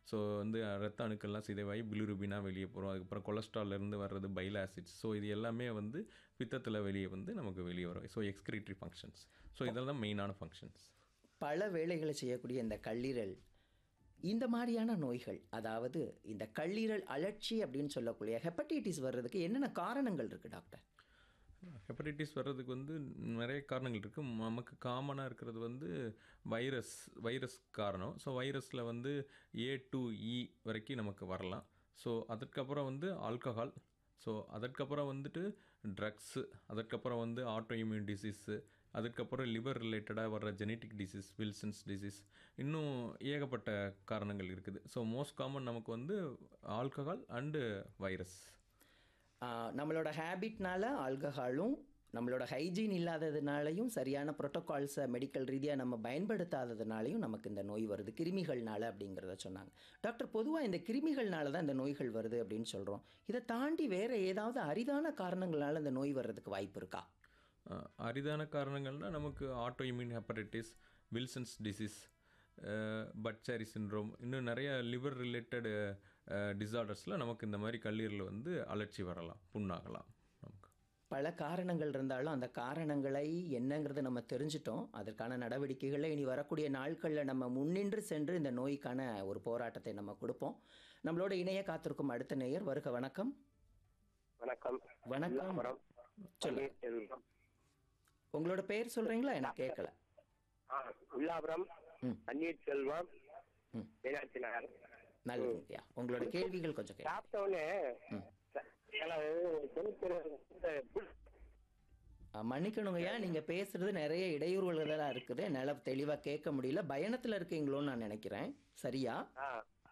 So வந்து ரத்த அணுக்கள்லாம் சிதைவாகி பிலிருபினாக வெளியே போகிறோம் அதுக்கப்புறம் கொலஸ்ட்ரால்லேருந்து வர்றது பைல் ஆசிட்ஸ் ஸோ இது எல்லாமே வந்து பித்தத்தில் வெளியே வந்து நமக்கு வெளியே வரும் ஸோ எக்ஸ்கிரிட்டரி ஃபங்க்ஷன்ஸ் ஸோ இதெல்லாம் மெயினான ஃபங்க்ஷன்ஸ் பல வேலைகளை செய்யக்கூடிய இந்த கல்லீரல் இந்த மாதிரியான நோய்கள் அதாவது இந்த கல்லீரல் அழற்சி அப்படின்னு சொல்லக்கூடிய ஹெப்படைட்டிஸ் வர்றதுக்கு என்னென்ன காரணங்கள் இருக்குது டாக்டர் ஹெப்படைட்டிஸ் வர்றதுக்கு வந்து நிறைய காரணங்கள் இருக்குது நமக்கு காமனாக இருக்கிறது வந்து வைரஸ் வைரஸ் காரணம் ஸோ வைரஸில் வந்து ஏ டு இ வரைக்கும் நமக்கு வரலாம் ஸோ அதற்கப்புறம் வந்து ஆல்கஹால் ஸோ அதற்கப்புறம் வந்துட்டு ட்ரக்ஸு அதற்கப்புறம் வந்து ஆட்டோ இம்யூன் டிசீஸு அதுக்கப்புறம் லிவர் ரிலேட்டடாக வர்ற ஜெனட்டிக் டிசீஸ் வில்சன்ஸ் டிசீஸ் இன்னும் ஏகப்பட்ட காரணங்கள் இருக்குது ஸோ மோஸ்ட் காமன் நமக்கு வந்து ஆல்கஹால் அண்டு வைரஸ் ஆஹ், நம்மளோட ஹேபிட்னால ஆல்கஹாலும் நம்மளோட ஹைஜீன் இல்லாததுனாலையும் சரியான ப்ரோட்டோகால்ஸை மெடிக்கல் ரீதியாக நம்ம பயன்படுத்தாததுனாலையும் நமக்கு இந்த நோய் வருது கிருமிகள்னால அப்படிங்கிறத சொன்னாங்க டாக்டர் பொதுவாக இந்த கிருமிகள்னால தான் இந்த நோய்கள் வருது அப்படின்னு சொல்கிறோம் இதை தாண்டி வேறு ஏதாவது அரிதான காரணங்களால இந்த நோய் வர்றதுக்கு வாய்ப்பு இருக்கா அஹ் அரிதான காரணங்கள்னா நமக்கு autoimmune hepatitis Wilson's disease Budd Chiari syndrome இன்னும் நிறைய லிவர் ரிலேட்டட் டிசார்டர்ஸில் நமக்கு இந்த மாதிரி கல்லீரல் வந்து அலர்ச்சி வரலாம் புண்ணாகலாம் நமக்கு பல காரணங்கள் இருந்தாலும் அந்த காரணங்களை என்னங்கிறத நம்ம தெரிஞ்சிட்டோம் அதற்கான நடவடிக்கைகளை இனி வரக்கூடிய நாட்களில் நம்ம முன்னின்று சென்று இந்த நோய்க்கான ஒரு போராட்டத்தை நம்ம கொடுப்போம் நம்மளோட இணைய காத்திருக்கும் அடுத்த நேயர் வருக வணக்கம் வணக்கம் வணக்கம். வில்லாபுரம். சொல்லுங்க. செல்வம். உங்களோட பேர் சொல்கிறீங்களா எனக்கு கேட்கல ஆ, வில்லாபுரம் ம். பன்னீர் செல்வம் ம் மீனாட்சி நகர் நல்லதுங்கய்யா உங்களோட கேள்விகள் கொஞ்சம் கேட்க சாப்பிட்ட உடனே ச- சில கெமிக்கல் இந்த புல் மன்னிக்கணுங்கய்யா நீங்கள் பேசுறது நிறைய இடையூறுகளெல்லாம் இருக்குது என்னால் தெளிவாக கேட்க முடியல பயணத்தில் இருக்கீங்களோன்னு நான் நினைக்கிறேன் சரியா ஆ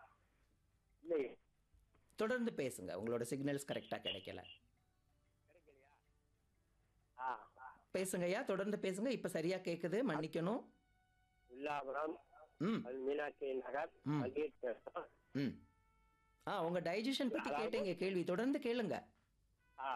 இல்லை தொடர்ந்து பேசுங்க உங்களோட சிக்னல்ஸ் கரெக்டாக கிடைக்கல ஆ பேசுங்கய்யா தொடர்ந்து பேசுங்க இப்போ சரியா கேட்குது மன்னிக்கணும் வில்லாபுரம் ம் அது மீனாட்சி நகர் ம். பன்னீர் செல்வம் ம் ஆ உங்க டைஜஷன் பத்தி கேட்டீங்க கேள்வி தொடர்ந்து கேளுங்க ஆ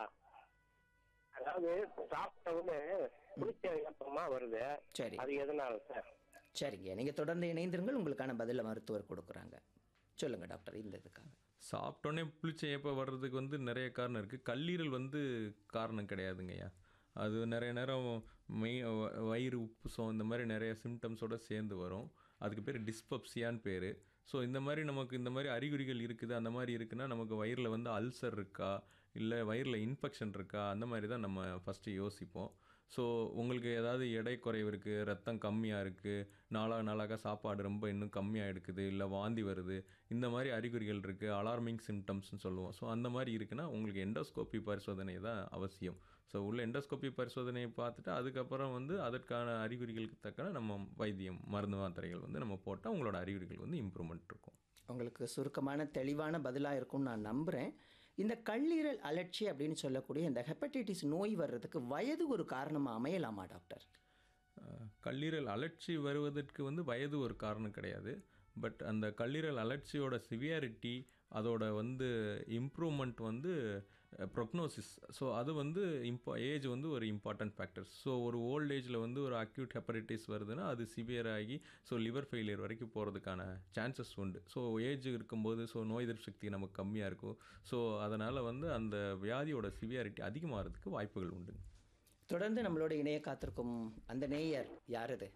அதாவது சாப்பிட்ட உடனே குளிச்ச ஏப்பமா வருது சரி அது எதனால சார் சரிங்க நீங்க தொடர்ந்து இணைந்திருங்கள் உங்களுக்கான பதில மருத்துவர் கொடுக்குறாங்க சொல்லுங்க டாக்டர் இந்த இதுக்காக சாப்பிட்டோன்னே புளிச்ச ஏப்ப வர்றதுக்கு வந்து நிறைய காரணம் இருக்குது கல்லீரல் வந்து காரணம் கிடையாதுங்கய்யா அது நிறைய நேரம் மெய் வ- வயிறு உப்புசம் இந்த மாதிரி நிறைய சிம்டம்ஸோட சேர்ந்து வரும் அதுக்கு பேர் டிஸ்பப்சியான்னு பேர் ஸோ இந்த மாதிரி நமக்கு இந்த மாதிரி அறிகுறிகள் இருக்குது அந்த மாதிரி இருக்குன்னா நமக்கு வயிறில் வந்து அல்சர் இருக்கா இல்லை வயிறில் இன்ஃபெக்ஷன் இருக்கா அந்த மாதிரி தான் நம்ம ஃபஸ்ட்டு யோசிப்போம் ஸோ உங்களுக்கு ஏதாவது எடை குறைவு இருக்குது ரத்தம் கம்மியாக இருக்குது நாளாக நாளாக சாப்பாடு ரொம்ப இன்னும் கம்மியாக எடுக்குது இல்லை வாந்தி வருது இந்த மாதிரி அறிகுறிகள் இருக்குது அலார்மிங் சிம்டம்ஸ்னு சொல்லுவோம் ஸோ அந்த மாதிரி இருக்குன்னா உங்களுக்கு எண்டோஸ்கோபி பரிசோதனை தான் அவசியம் ஸோ உள்ள எண்டோஸ்கோபி பரிசோதனையை பார்த்துட்டு அதுக்கப்புறம் வந்து அதற்கான அறிகுறிகளுக்கு தக்கன நம்ம வைத்தியம் மருந்து மாத்திரைகள் வந்து நம்ம போட்டால் உங்களோட அறிகுறிகள் வந்து இம்ப்ரூவ்மெண்ட் இருக்கும் உங்களுக்கு சுருக்கமான தெளிவான பதிலாக இருக்கும்னு நான் நம்புகிறேன் இந்த கல்லீரல் அலட்சி அப்படின்னு சொல்லக்கூடிய இந்த ஹெப்படைட்டிஸ் நோய் வர்றதுக்கு வயது ஒரு காரணமாக அமையலாமா டாக்டர் அஹ், கல்லீரல் அலர்ச்சி வருவதற்கு வந்து வயது ஒரு காரணம் கிடையாது பட் அந்த கல்லீரல் அலர்ச்சியோட சிவியாரிட்டி அதோட வந்து இம்ப்ரூவ்மெண்ட் வந்து ப்ரொக்னோசிஸ் ஸோ அது வந்து இம்பா ஏஜ் வந்து ஒரு இம்பார்ட்டன்ட் ஃபேக்டர் ஸோ ஒரு ஓல்ட் ஏஜில் வந்து ஒரு அக்யூட் ஹெப்படைட்டிஸ் வருதுன்னா அது சிவியர் ஆகி ஸோ லிவர் ஃபெயிலியர் வரைக்கும் போகிறதுக்கான சான்சஸ் உண்டு ஸோ ஏஜ் இருக்கும்போது ஸோ நோய் எதிர்ப்பு சக்தி நமக்கு கம்மியாக இருக்கும் ஸோ அதனால் வந்து அந்த வியாதியோட சிவியாரிட்டி அதிகமாகிறதுக்கு வாய்ப்புகள் உண்டு தொடர்ந்து நம்மளோட இணைய காத்திருக்கும் அந்த நேயர் யார் அது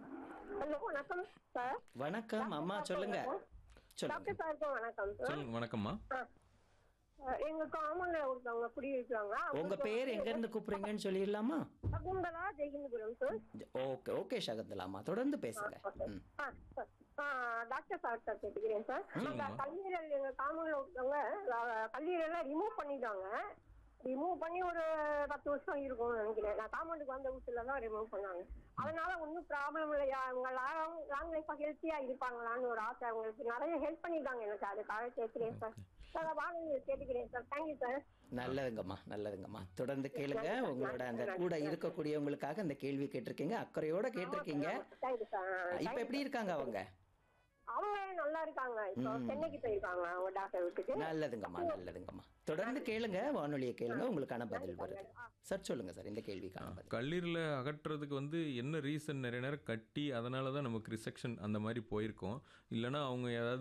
ஹலோ வணக்கம் சார் வணக்கம் அம்மா சொல்லுங்க சொல்லுங்க டாக்டர் சாருக்கும் வணக்கம் சார் சொல்லுங்க வணக்கம்மா ஆ. அஹ் எங்க காமன்ல ஒருத்தவங்க குடியிருக்காங்க உங்க பேர் எங்க இருந்து கூப்பிடுறீங்கன்னு சொல்லிடலாமா Shakuntala Jayakindapuram sir okay okay சகந்தலாமா தொடர்ந்து பேசுங்க ம் ஆ, சார். ஆ, டாக்டர் சார் சார் கேட்டுக்கிறேன் சார் சொல்லுங்கம்மா. இந்த கல்லீரல் எங்க காமன்ல ஒருத்தவங்க அஹ், கல்லீரலை ரிமூவ் பண்ணிட்டாங்க ரிமூவ் பண்ணி ஒரு பத்து வருஷம் இருக்கும்னு நினைக்கிறேன் நான் காமௌண்டுக்கு வந்த வீட்டுல தான் ரிமூவ் பண்ணாங்க அதனால ஒன்றும் ப்ராப்ளம் இல்லையா அவங்க லாங் லாங் லைஃபா ஹெல்த்தியா இருப்பாங்களான்னு ஒரு ஆசை அவங்களுக்கு நிறைய ஹெல்ப் பண்ணிருக்காங்க எனக்கு அதுக்காக கேட்கிறேன் சார் சார் வாங்க கேட்டுக்கிறேன் சார் தேங்க்யூ சார் நல்லதுங்கம்மா நல்லதுங்கம்மா தொடர்ந்து கேளுங்க உங்களோட அந்த கூட இருக்கக்கூடியவங்களுக்காக அந்த கேள்வி கேட்டிருக்கீங்க அக்கறையோட கேட்டிருக்கீங்க தேங்க்யூ சார் இப்ப எப்படி இருக்காங்க அவங்க அவங்க நல்லா இருக்காங்க இப்போ சென்னைக்கு போயிருக்காங்க அவங்க டாக்டர் வீட்டுக்கு நல்லதுங்கம்மா நல்லதுங்கம்மா தொடர்ந்து கேளுங்க வானொலியை கேளுங்க உங்களுக்கான பதில் வருது சார் சொல்லுங்க சார் இந்த கேள்விக்கான பதில் கல்லீரல அகற்றுறதுக்கு வந்து என்ன ரீசன் நிறைய நேரம் கட்டி அதனால தான் நமக்கு ரிசெக்ஷன் அந்த மாதிரி போயிருக்கோம் இல்லைன்னா அவங்க ஏதாவது